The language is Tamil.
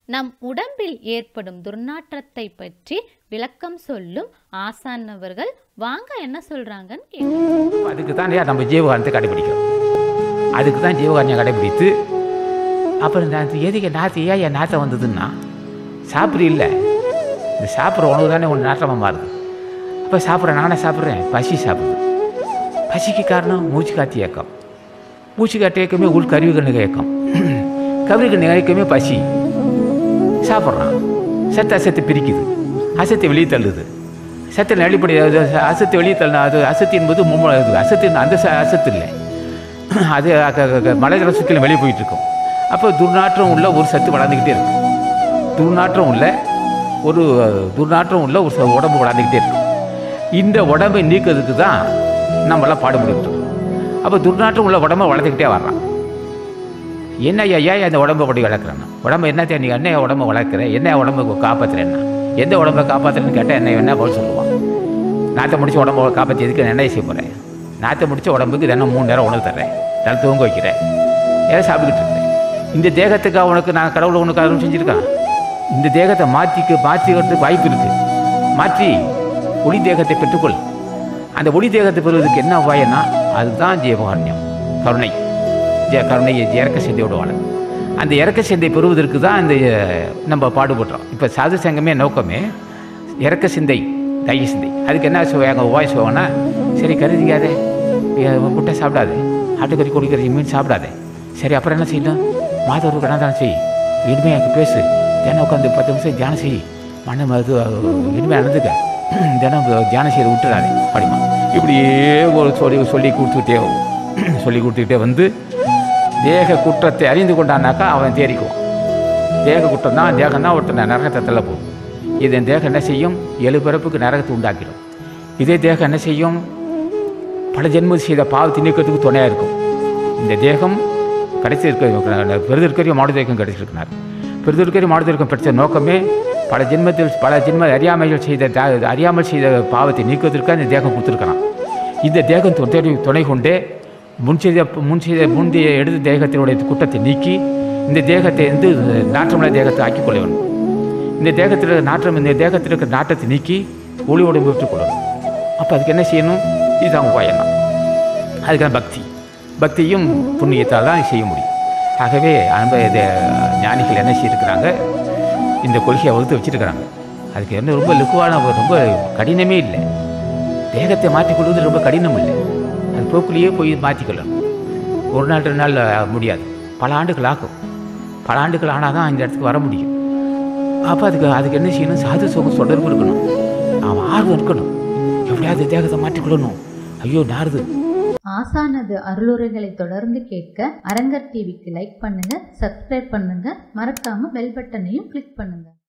நம் உடம்பில் ஏற்படும் துர்நாற்றத்தை பற்றி விளக்கம் சொல்லும் ஆசானவர்கள் வாங்க என்ன சொல்றாங்கன்னு கேட்கலாம். அதுக்கு தான் நம்ம ஜீவகாரணத்தை கடைபிடிக்கிறோம் அதுக்கு தான் ஜீவகாரணியை கடைபிடித்து அப்புறம் நான் எதுக்கு நாற்று ஏன் என் நாற்றம் வந்ததுன்னா சாப்பிட்ற இல்லை இந்த சாப்பிட்ற உணவு தானே ஒன்று நாற்றமாக மாறுது அப்போ சாப்பிட்றேன் நானே சாப்பிட்றேன் பசி சாப்பிடுது பசிக்கு காரணம் மூச்சு காத்து இயக்கம் மூச்சு காட்டு இயக்கமே உள் கருவிகண்ணுக இயக்கம் கருவிகண்ணுக இயக்கமே பசி சாப்பிட்றான் சத்து அசத்தை பிரிக்குது அசத்தை வெளியே தள்ளுது சத்தின் அடிப்படை அது அசத்தை வெளியே தள்ளினா அது அசத்து என்பது மும்ம இது அசத்து அந்த ச- அசத்து இல்லை அது க- க- க- மலை சுற்றிலும் வெளியே போயிட்டு இருக்கும் அப்போ துர்நாற்றம் உள்ள ஒரு சத்து வளர்ந்துக்கிட்டே இருக்கு துர்நாற்றம் உள்ள ஒரு துர்நாற்றம் உள்ள ஒரு ச- உடம்பு வளர்ந்துக்கிட்டே இருக்கு இந்த உடம்பை நீக்கிறதுக்கு தான் நம்மளாம் பாடுபட்டு அப்போ துர்நாற்றம் உள்ள உடம்பை வளர்த்துக்கிட்டே வர்றான் என்ன ஐயா ஏன் அந்த உடம்பை படி வளர்க்குறேன் உடம்பு என்ன நீ என்ன உடம்பை வளர்க்குற என்ன உடம்பை காப்பாற்றுறேன்னா எந்த உடம்பை காப்பாற்றுறேன்னு கேட்டால் என்ன என்ன பதில் சொல்லுவான் நாற்றை முடிச்ச உடம்பை காப்பாற்றி எதுக்கு நான் என்ன செய்ய போகிறேன் நாற்றை முடிச்ச உடம்புக்கு தினம் மூணு நேரம் உணவு தர்றேன் நல்லா தூங்க வைக்கிறேன் ஏதோ சாப்பிட்டுக்கிட்டு இருக்கேன் இந்த தேகத்துக்கு அவனுக்கு நான் கடவுளை உனக்கு அருள் செஞ்சுருக்கான் இந்த தேகத்தை மாற்றிக்கு மாற்றிக்கிறதுக்கு வாய்ப்பு இருக்குது மாற்றி ஒளி தேகத்தை பெற்றுக்கொள் அந்த ஒளி தேகத்தை பெறுவதற்கு என்ன உபாயம்னா அதுதான் ஜீவகாரண்யம் கருணை ஜெய கருணை இறக்க சிந்தையோடு வாழ அந்த இறக்க சிந்தை பெறுவதற்கு தான் இந்த அஹ், நம்ம பாடுபடுறோம் இப்போ சாது சங்கமே நோக்கமே இறக்க சிந்தை தைய சிந்தை அதுக்கு என்ன சொல்லுவாங்க உபாயம் சொல்லுவாங்கன்னா சரி கருதிக்காதே எ- முட்டை சாப்பிடாது ஆட்டுக்கறி கொடிக்கறி மீன் சாப்பிடாதே சரி அப்புறம் என்ன செய்யணும் மாதவர் கணாதானம் செய் இனிமையாக எனக்கு பேசு தினம் உட்காந்து பத்து நிமிஷம் தியானம் செய் மனம் அது இனிமையாக நடந்துக்க தினம் தியானம் செய்ய விட்டுறாரு அப்படிமா இப்படியே ஒரு சொல்லி சொல்லி கொடுத்துக்கிட்டே வரும். சொல்லி கொடுத்துக்கிட்டே வந்து தேக குற்றத்தை அறிந்து கொண்டானாக்கா அவன் தேறிக்குவான் தேக குற்றம் தான் தேகம் தான் ஒருத்தனை நரகத்தை தள்ள போகும் இது தேகம் என்ன செய்யும் எழு பிறப்புக்கு நரகத்தை உண்டாக்கிடும் இதே தேகம் என்ன செய்யும் பல ஜென்மம் செய்த பாவத்தை நீக்கிறதுக்கு துணையாக இருக்கும் இந்த தேகம் கடைசி இருக்க பெருதிருக்கரிய மாடுதேகம் கிடைச்சிருக்கிறார் பெருதிருக்கரிய மாடுதேகம் பெற்ற நோக்கமே பல ஜென்மத்தில் பல ஜென்ம அறியாமைகள் செய்த தா- அறியாமல் செய்த பாவத்தை நீக்குவதற்கு அந்த தேகம் கொடுத்துருக்கிறான் இந்த தேகம் துணை துணை கொண்டே முன் செய்த முன் செய்த முந்தைய எடுத்த தேகத்தினுடைய குற்றத்தை நீக்கி இந்த தேகத்தை வந்து நாற்றமுள்ள தேகத்தை ஆக்கிக் கொள்ள வேண்டும் இந்த தேகத்தில் இருக்கிற நாற்றம் இந்த தேகத்தில் இருக்கிற நாட்டத்தை நீக்கி ஒளி உடம்பு பெற்றுக்கொள்ளணும் அப்போ அதுக்கு என்ன செய்யணும் இதுதான் உபாயம் தான் அதுக்கான பக்தி பக்தியும் புண்ணியத்தால் தான் செய்ய முடியும் ஆகவே அந்த இது ஞானிகள் என்ன செய்திருக்கிறாங்க இந்த கொள்கையை வகுத்து வச்சிருக்கிறாங்க அதுக்கு என்ன ரொம்ப லுக்குவான ரொம்ப கடினமே இல்லை தேகத்தை மாற்றிக்கொள்வது ரொம்ப கடினம் இல்லை அது போக்குலேயே போய் மாற்றிக்கொள்ளணும் ஒரு நாள் ரெண்டு நாள் முடியாது பல ஆண்டுகள் ஆகும் பல ஆண்டுகள் ஆனால் தான் இந்த இடத்துக்கு வர முடியும் அப்போ அதுக்கு அதுக்கு என்ன செய்யணும் சாது சுக தொடர்பு இருக்கணும் அவன் ஆர்வம் இருக்கணும் எப்படியாவது தேகத்தை மாற்றிக்கொள்ளணும் ஐயோ நாருது ஆசானது அருளுரைகளை தொடர்ந்து கேட்க அரங்கர் டிவிக்கு லைக் பண்ணுங்க சப்ஸ்கிரைப் பண்ணுங்க மறக்காம பெல் பட்டனையும் கிளிக் பண்ணுங்க